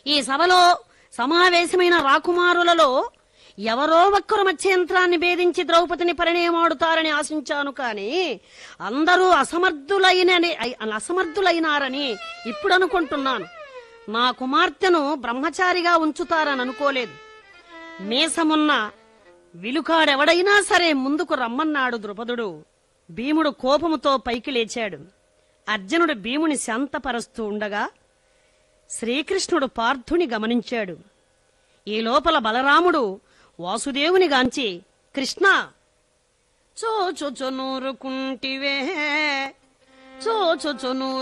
ఈ సభలో సమావేశమైన రాకుమారులలో ఎవరో ఒక్కరు మత్స్యంత్రాన్ని భేదించి ద్రౌపదిని పరిణయమాడుతారని ఆశించాను కాని అందరూ అసమర్థులైన అసమర్థులైనారని ఇప్పుడు అనుకుంటున్నాను నా కుమార్తెను బ్రహ్మచారిగా ఉంచుతారని అనుకోలేదు మీసమున్న విలుకాడెవడైనా సరే ముందుకు రమ్మన్నాడు ద్రుపదుడు భీముడు కోపముతో పైకి లేచాడు అర్జునుడు భీముని శాంతపరుస్తూ ఉండగా శ్రీకృష్ణుడు పార్థుని గమనించాడు ఈ లోపల బలరాముడు వాసుదేవుని గాంచి కృష్ణ చోచొచొనూరుకుంటివే చోచొచొనూరు